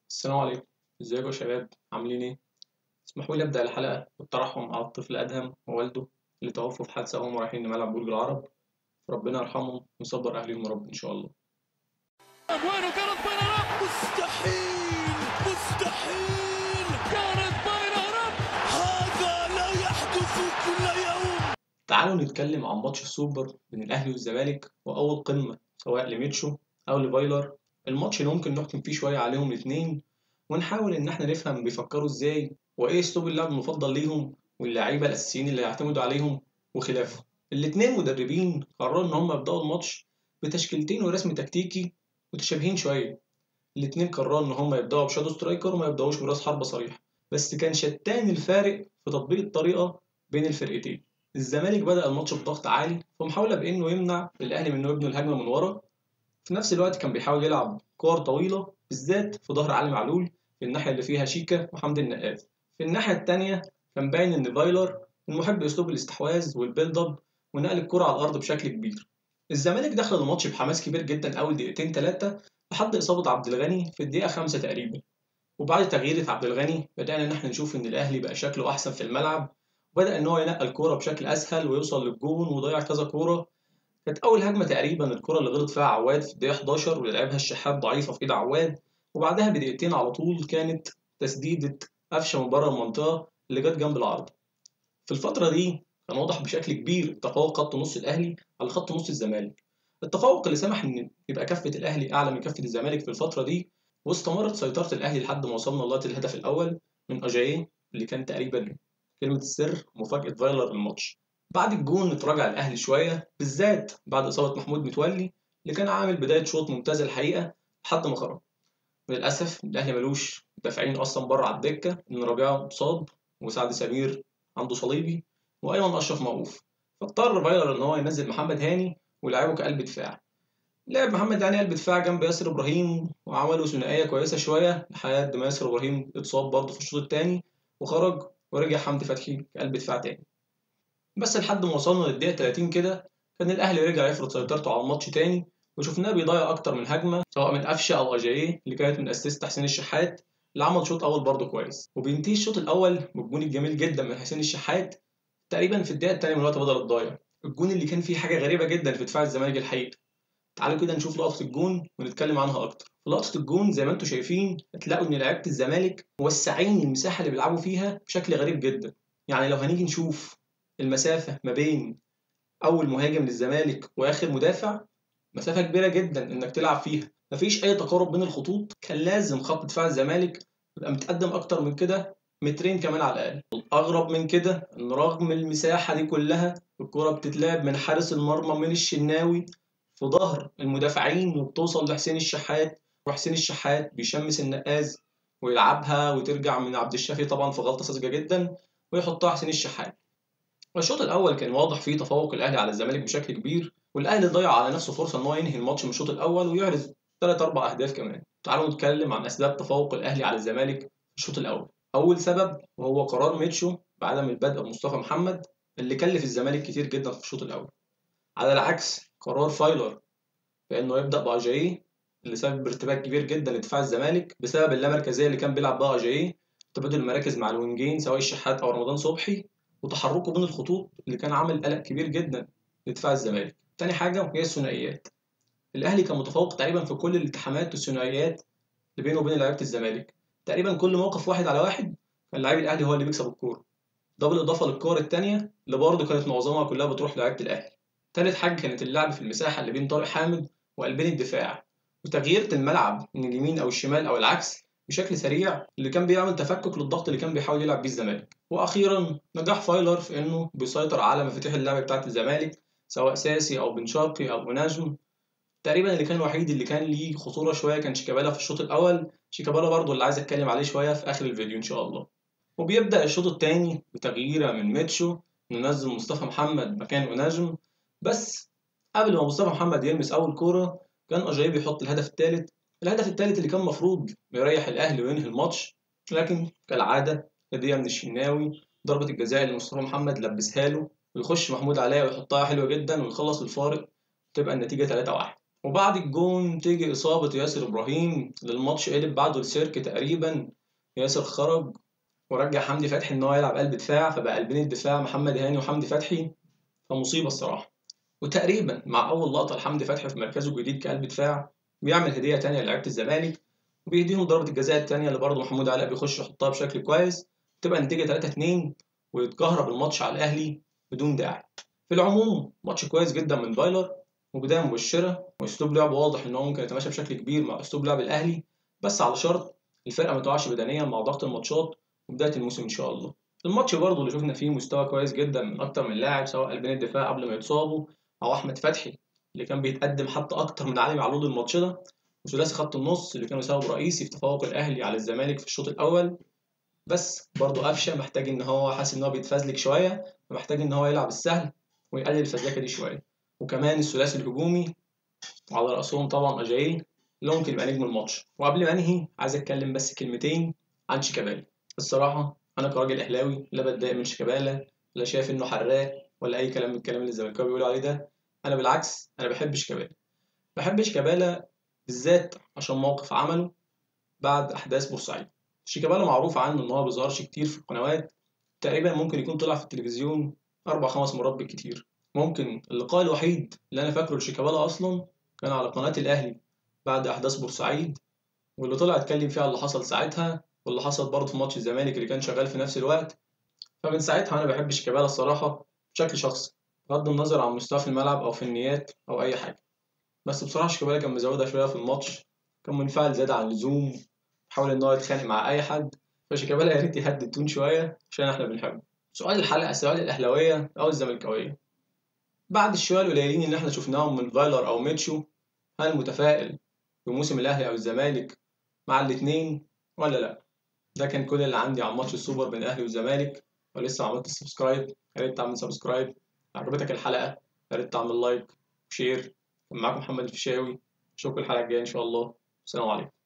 السلام عليكم ازيكم يا شباب عاملين ايه اسمحوا لي ابدا الحلقه بالترحم على الطفل ادهم ووالده اللي توفوا في حادثه وهم رايحين لملعب برج العرب ربنا يرحمهم ويصبر اهلهم يا رب ان شاء الله Bueno, كانت بين مستحيل مستحيل كانت بين هذا لا يحدث كل يوم تعالوا نتكلم عن ماتش السوبر بين الاهلي والزمالك واول قمه سواء لميتشو او لفايلر الماتش اللي ممكن نحكم فيه شويه عليهم الاثنين ونحاول ان احنا نفهم بيفكروا ازاي وايه اسلوب اللعب المفضل ليهم واللعيبه الاساسيين اللي هيعتمدوا عليهم وخلافه الاثنين مدربين قرروا ان هم يبداوا الماتش بتشكيلتين ورسم تكتيكي متشابهين شويه الاثنين قرروا ان هم يبداوا بشادو سترايكر وما يبداوش براس حربه صريح بس كان شتان الفارق في تطبيق الطريقه بين الفرقتين الزمالك بدأ الماتش بضغط عالي ومحاولة بإنه يمنع الأهلي من إنه يبنوا الهجمة من ورا في نفس الوقت كان بيحاول يلعب كور طويلة بالذات في ظهر علي معلول في الناحية اللي فيها شيكا وحمدي النقاز في الناحية التانية كان باين إن فايلر المحب أسلوب الاستحواذ والبيلد أب ونقل الكرة على الأرض بشكل كبير الزمالك دخل الماتش بحماس كبير جدا أول دقيقتين تلاتة لحد إصابة عبد الغني في الدقيقة خمسة تقريبا وبعد تغيير عبد الغني بدأنا إن احنا نشوف إن الأهلي بقى شكله أحسن في الملعب بدأ إن هو ينقل الكورة بشكل أسهل ويوصل للجون وضيع كذا كورة كانت أول هجمة تقريبا الكرة اللي غلط فيها عواد في الدقيقة 11 واللي لعبها الشحات ضعيفة في إيد عواد وبعدها بدقيقتين على طول كانت تسديدة قفشة من بره المنطقة اللي جت جنب العرض. في الفترة دي كان واضح بشكل كبير تفوق خط نص الأهلي على خط نص الزمالك. التفوق اللي سمح إن يبقى كفة الأهلي أعلى من كفة الزمالك في الفترة دي واستمرت سيطرة الأهلي لحد ما وصلنا لغاية الهدف الأول من أجاييه اللي كان تقريبا كلمة السر مفاجأة فايلر الماتش. بعد الجون اتراجع الأهلي شوية بالذات بعد إصابة محمود متولي اللي كان عامل بداية شوط ممتازة الحقيقة لحد ما خرج. للأسف الأهلي ملوش مدافعين أصلا بره على الدكة إن ربيعة مصاب وسعد سمير عنده صليبي وأيمن أشرف موقوف. فاضطر فايلر إن هو ينزل محمد هاني ويلعبه كقلب دفاع. لعب محمد هاني قلب دفاع جنب ياسر إبراهيم وعملوا ثنائية كويسة شوية لحد ما ياسر إبراهيم اتصاب برضه في الشوط التاني وخرج ورجع حمدي فتحي كقلب دفاع تاني. بس لحد ما وصلنا للدقيقة 30 كده كان الأهلي رجع يفرض سيطرته على الماتش تاني وشفناه بيضيع أكتر من هجمة سواء من قفشة أو أجاييه اللي كانت من أسيست حسين الشحات اللي عمل شوط أول برضه كويس وبينتهي الشوط الأول بالجون الجميل جدا من حسين الشحات تقريبا في الدقيقة التانية من الوقت بدل الضايع الجون اللي كان فيه حاجة غريبة جدا في دفاع الزمالك الحقيقة تعالوا كده نشوف لقطة الجون ونتكلم عنها أكتر في لقطة الجون زي ما انتم شايفين هتلاقوا إن لعيبة الزمالك موسعين المساحة اللي بيلعبوا فيها بشكل غريب جدا يعني لو هنيجي نشوف المسافة ما بين أول مهاجم للزمالك وآخر مدافع مسافة كبيرة جدا إنك تلعب فيها مفيش أي تقارب بين الخطوط كان لازم خط دفاع الزمالك يبقى متقدم أكتر من كده مترين كمان على الأقل الأغرب من كده إن رغم المساحة دي كلها الكرة بتتلعب من حارس المرمى من الشناوي في ظهر المدافعين وبتوصل لحسين الشحات وحسين الشحات بيشمس النقاز ويلعبها وترجع من عبد الشافي طبعا في غلطة ساذجة جدا ويحطها حسين الشحات الشوط الاول كان واضح فيه تفوق الاهلي على الزمالك بشكل كبير والاهلي ضيع على نفسه فرصه ان هو ينهي الماتش من الشوط الاول ويحرز ثلاث اربع اهداف كمان تعالوا نتكلم عن اسباب تفوق الاهلي على الزمالك في الشوط الاول اول سبب وهو قرار ميتشو بعدم البدء بمصطفى محمد اللي كلف الزمالك كتير جدا في الشوط الاول على العكس قرار فايلر بانه يبدا باجاييه اللي سبب ارتباك كبير جدا لدفاع الزمالك بسبب اللامركزيه اللي كان بيلعب بها اجاييه تبادل المراكز مع الوينجين سواء الشحات او رمضان صبحي وتحركه بين الخطوط اللي كان عامل قلق كبير جدا لدفاع الزمالك. تاني حاجة وهي الثنائيات. الأهلي كان متفوق تقريبا في كل الالتحامات والثنائيات اللي بينه وبين لعيبة الزمالك. تقريبا كل موقف واحد على واحد كان لعيب الأهلي هو اللي بيكسب الكورة. ده بالإضافة للكور التانية اللي برضه كانت معظمها كلها بتروح لعيبة الأهلي. تالت حاجة كانت اللعب في المساحة اللي بين طارق حامد وقلبين الدفاع. وتغيير الملعب من اليمين أو الشمال أو العكس بشكل سريع اللي كان بيعمل تفكك للضغط اللي كان بيحاول يلعب بيه الزمالك واخيرا نجاح فايلر في انه بيسيطر على مفاتيح اللعب بتاعه الزمالك سواء ساسي او بن شرقي او نجم تقريبا اللي كان الوحيد اللي كان ليه خطوره شويه كان شيكابالا في الشوط الاول شيكابالا برضه اللي عايز اتكلم عليه شويه في اخر الفيديو ان شاء الله وبيبدا الشوط الثاني بتغييره من ميتشو ننزل مصطفى محمد مكان اوناجم بس قبل ما مصطفى محمد يلمس اول كوره كان اجاي بيحط الهدف الثالث الهدف الثالث اللي كان المفروض يريح الاهلي وينهي الماتش لكن كالعاده هديه من الشناوي ضربه الجزاء اللي مصطفى محمد لبسها له ويخش محمود علاء ويحطها حلوه جدا ويخلص الفارق تبقى النتيجه 3-1 وبعد الجون تيجي إصابة ياسر إبراهيم للماتش قلب بعده لسيرك تقريبا ياسر خرج ورجع حمدي فتحي إن هو يلعب قلب دفاع فبقى قلبين الدفاع محمد هاني وحمدي فتحي فمصيبة الصراحة وتقريبا مع أول لقطة لحمدي فتحي في مركزه الجديد كقلب دفاع بيعمل هدية تانية لعيبة الزمالك وبيديهم ضربة الجزاء التانية اللي برضه محمود علاء بيخش يحطها بشكل كويس تبقى النتيجة 3-2 ويتكهرب الماتش على الأهلي بدون داعي. في العموم ماتش كويس جدا من فايلر وبداية مبشرة وأسلوب لعب واضح إن هو ممكن يتماشى بشكل كبير مع أسلوب لعب الأهلي بس على شرط الفرقة ما تقعش بدنيا مع ضغط الماتشات وبداية الموسم إن شاء الله. الماتش برضه اللي شفنا فيه مستوى كويس جدا من أكتر من لاعب سواء قلبين الدفاع قبل ما يتصابوا أو أحمد فتحي اللي كان بيتقدم حتى أكتر من علي معلول الماتش ده وثلاثي خط النص اللي كانوا سبب رئيسي في تفوق الأهلي على الزمالك في الشوط الأول بس برضه قفشه محتاج ان هو حاسس ان هو بيتفزلك شويه ومحتاج ان هو يلعب السهل ويقلل الفزلكه دي شويه وكمان الثلاثي الهجومي وعلى راسهم طبعا اجايل اللي ممكن يبقى نجم الماتش وقبل ما انهي عايز اتكلم بس كلمتين عن شيكابالا الصراحه انا كراجل اهلاوي لا بتضايق من شيكابالا لا شايف انه حراق ولا اي كلام من الكلام اللي الزملكاويه بيقولوا عليه ده انا بالعكس انا بحب شيكابالا بحب شيكابالا بالذات عشان موقف عمله بعد احداث بورسعيد شيكابالا معروف عنه ان هو بيظهرش كتير في القنوات تقريبا ممكن يكون طلع في التلفزيون اربع خمس مرات بالكتير ممكن اللقاء الوحيد اللي انا فاكره لشيكابالا اصلا كان على قناه الاهلي بعد احداث بورسعيد واللي طلع اتكلم فيها اللي حصل ساعتها واللي حصل برضه في ماتش الزمالك اللي كان شغال في نفس الوقت فمن ساعتها انا بحب شيكابالا الصراحه بشكل شخصي بغض النظر عن مستواه في الملعب او في النيات او اي حاجه بس بصراحه شيكابالا كان مزودها شويه في الماتش كان منفعل زياده عن اللزوم حاول ان هو يتخانق مع اي حد فشيكابالا يا ريت يهدي التون شويه عشان احنا بنحبه سؤال الحلقه سؤال الاهلاويه او الزملكاويه بعد الشويه القليلين اللي احنا شفناهم من فايلر او ميتشو هل متفائل بموسم الاهلي او الزمالك مع الاثنين ولا لا ده كان كل اللي عندي عن ماتش السوبر بين الاهلي والزمالك ولسه ما عملتش سبسكرايب يا ريت تعمل سبسكرايب عجبتك الحلقه يا ريت تعمل لايك وشير كان معاكم محمد الفيشاوي اشوفكم الحلقه الجايه ان شاء الله السلام عليكم